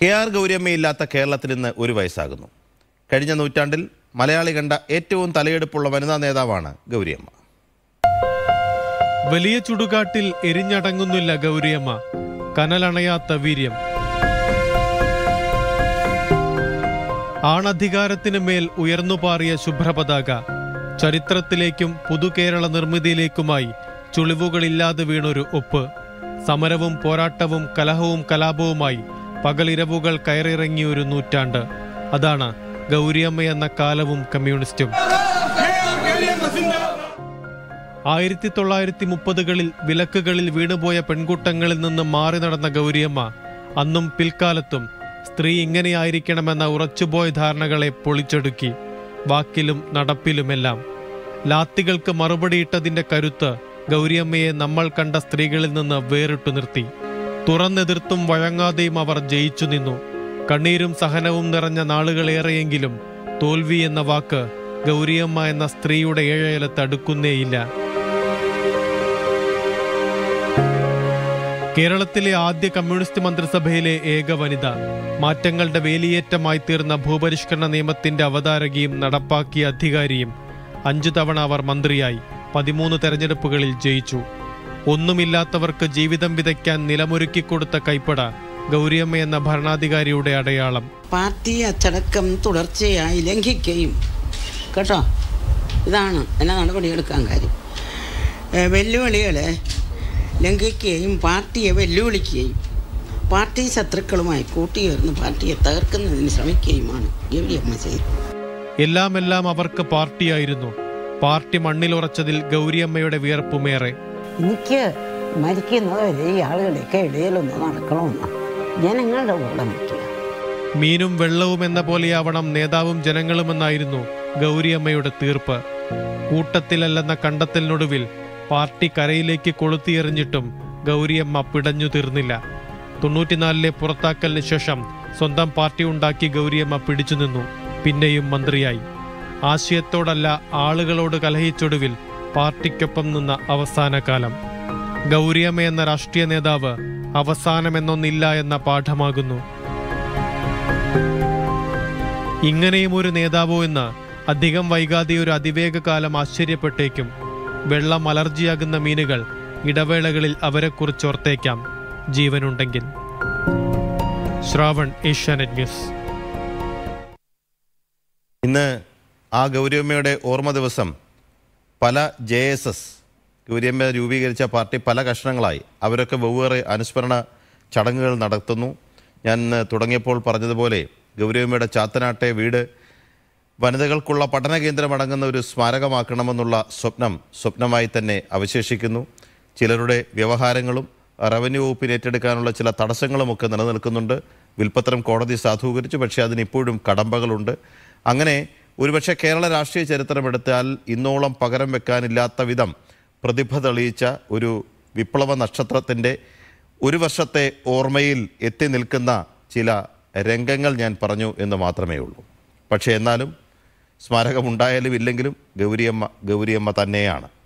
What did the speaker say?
K R ഗൗരിയമ്മയില്ലാത്ത കേരളത്തിൽ ഇന്ന് ഒരു വയസ്സാകുന്നു കഴിഞ്ഞ നൂറ്റാണ്ടിൽ മലയാളി കണ്ട ഏറ്റവും തലയെടുപ്പുള്ള വനിതാ നേതാവാണ് ഗൗരിയമ്മ വലിയ ചുടുകാട്ടിൽ എരിഞ്ഞടങ്ങുന്നില്ല ഗൗരിയമ്മ കനലണയാത്ത വീര്യം ആണധികാരത്തിന് മേൽ ഉയർന്നുപാറിയ ശുഭ്രപതാക ചരിത്രത്തിലേക്കും പുതുകേരള നിർമ്മിതിയിലേക്കുമായി ചുളിവുകളില്ലാതെ വീണൊരു ഒപ്പ് സമരവും പോരാട്ടവും കലഹവും കലാപവുമായി പകലിരവുകൾ കയറിയിറങ്ങിയൊരു നൂറ്റാണ്ട് അതാണ് ഗൗരിയമ്മ എന്ന കാലവും കമ്മ്യൂണിസ്റ്റും ആയിരത്തി തൊള്ളായിരത്തി മുപ്പതുകളിൽ വിലക്കുകളിൽ വീണുപോയ പെൺകൂട്ടങ്ങളിൽ നിന്ന് മാറി നടന്ന ഗൗരിയമ്മ അന്നും പിൽക്കാലത്തും സ്ത്രീ ഇങ്ങനെയായിരിക്കണമെന്ന ഉറച്ചുപോയ ധാരണകളെ പൊളിച്ചൊടുക്കി വാക്കിലും നടപ്പിലുമെല്ലാം ലാത്തികൾക്ക് മറുപടിയിട്ടതിന്റെ കരുത്ത് ഗൗരിയമ്മയെ നമ്മൾ കണ്ട സ്ത്രീകളിൽ നിന്ന് വേറിട്ടു നിർത്തി തുറന്നെതിർത്തും വഴങ്ങാതെയും അവർ ജയിച്ചു നിന്നു കണ്ണീരും സഹനവും നിറഞ്ഞ നാളുകളേറെയെങ്കിലും തോൽവി എന്ന വാക്ക് ഗൗരിയമ്മ എന്ന സ്ത്രീയുടെ ഏഴയലത്ത് അടുക്കുന്നേയില്ല കേരളത്തിലെ ആദ്യ കമ്മ്യൂണിസ്റ്റ് മന്ത്രിസഭയിലെ ഏക വനിത മാറ്റങ്ങളുടെ വേലിയേറ്റമായി തീർന്ന ഭൂപരിഷ്കരണ നിയമത്തിന്റെ അവതാരകയും നടപ്പാക്കിയ അധികാരിയും അഞ്ചു തവണ അവർ മന്ത്രിയായി പതിമൂന്ന് തെരഞ്ഞെടുപ്പുകളിൽ ജയിച്ചു ഒന്നുമില്ലാത്തവർക്ക് ജീവിതം വിതയ്ക്കാൻ നിലമൊരുക്കിക്കൊടുത്ത കൈപ്പട ഗൗരിയമ്മ എന്ന ഭരണാധികാരിയുടെ അടയാളം പാർട്ടി അച്ചടക്കം തുടർച്ചയായി ലംഘിക്കുകയും കേട്ടോ ഇതാണ് എന്നെ നടപടിയെടുക്കാൻ കാര്യം ഏ, വെല്ലുവിളികളെ ലംഘിക്കുകയും പാർട്ടിയെ വെല്ലുവിളിക്കുകയും പാർട്ടി ശത്രുക്കളുമായി കൂട്ടിയേർന്ന് പാർട്ടിയെ തകർക്കുന്നതിന് ശ്രമിക്കുകയുമാണ് ഗൗരിയമ്മ ചെയ്തത് എല്ലാം എല്ലാം അവർക്ക് പാർട്ടിയായിരുന്നു പാർട്ടി മണ്ണിലുറച്ചതിൽ ഗൗരിയമ്മയുടെ വിയർപ്പുമേറെ എനിക്ക് മരിക്കുന്നവരെ ഈ ആളുകളുടെയൊക്കെ ഇടയിലൊന്ന് നടക്കണമെന്നാണ് ജനങ്ങളുടെ കൂടെ നിൽക്കുക മീനും വെള്ളവും എന്ന പോലെയാവണം നേതാവും ജനങ്ങളുമെന്നായിരുന്നു ഗൗരിയമ്മയുടെ തീർപ്പ് കൂട്ടത്തിലല്ലെന്ന കണ്ടെത്തലിനൊടുവിൽ പാർട്ടി കരയിലേക്ക് കൊളുത്തിയെറിഞ്ഞിട്ടും ഗൗരിയമ്മ പിടഞ്ഞു തീർന്നില്ല തൊണ്ണൂറ്റിനാലിലെ പുറത്താക്കലിന് ശേഷം സ്വന്തം പാർട്ടി ഉണ്ടാക്കി ഗൗരിയമ്മ പിടിച്ചു നിന്നു പിന്നെയും മന്ത്രിയായി ആശയത്തോടല്ല ആളുകളോട് കലഹിച്ചൊടുവിൽ പാർട്ടിക്കൊപ്പം നിന്ന അവസാന കാലം ഗൗരിയമ്മ എന്ന രാഷ്ട്രീയ നേതാവ് അവസാനമെന്നൊന്നില്ല എന്ന പാഠമാകുന്നു ഇങ്ങനെയും ഒരു നേതാവോ എന്ന് അധികം വൈകാതെ ഒരു അതിവേഗ കാലം ആശ്ചര്യപ്പെട്ടേക്കും വെള്ളം അലർജിയാകുന്ന മീനുകൾ ഇടവേളകളിൽ അവരെക്കുറിച്ച് ഓർത്തേക്കാം ജീവനുണ്ടെങ്കിൽ ശ്രാവൺ ഏഷ്യാനെറ്റ് ന്യൂസ് ഇന്ന് ആ ഗൗരിയമ്മയുടെ ഓർമ്മ ദിവസം പല ജെ എസ് എസ് ഗൗരിയമ്മ രൂപീകരിച്ച പാർട്ടി പല കഷ്ണങ്ങളായി അവരൊക്കെ വെവ്വേറെ അനുസ്മരണ ചടങ്ങുകൾ നടത്തുന്നു ഞാൻ ഇന്ന് തുടങ്ങിയപ്പോൾ പറഞ്ഞതുപോലെ ഗൗരിയമ്മയുടെ ചാത്തനാട്ടെ വീട് വനിതകൾക്കുള്ള പഠന കേന്ദ്രമടങ്ങുന്ന ഒരു സ്മാരകമാക്കണമെന്നുള്ള സ്വപ്നം സ്വപ്നമായി തന്നെ അവശേഷിക്കുന്നു ചിലരുടെ വ്യവഹാരങ്ങളും റവന്യൂ വകുപ്പിന് ഏറ്റെടുക്കാനുള്ള ചില തടസ്സങ്ങളുമൊക്കെ നിലനിൽക്കുന്നുണ്ട് വിൽപ്പത്രം കോടതി സാധൂകരിച്ചു പക്ഷേ അതിനിപ്പോഴും കടമ്പകളുണ്ട് അങ്ങനെ ഒരുപക്ഷെ കേരള രാഷ്ട്രീയ ചരിത്രമെടുത്താൽ ഇന്നോളം പകരം വെക്കാനില്ലാത്ത വിധം പ്രതിഭ തെളിയിച്ച ഒരു വിപ്ലവ നക്ഷത്രത്തിൻ്റെ ഒരു വർഷത്തെ ഓർമ്മയിൽ എത്തി നിൽക്കുന്ന ചില രംഗങ്ങൾ ഞാൻ പറഞ്ഞു എന്ന് മാത്രമേ ഉള്ളൂ പക്ഷേ എന്നാലും സ്മാരകമുണ്ടായാലും ഇല്ലെങ്കിലും ഗൗരിയമ്മ ഗൗരിയമ്മ തന്നെയാണ്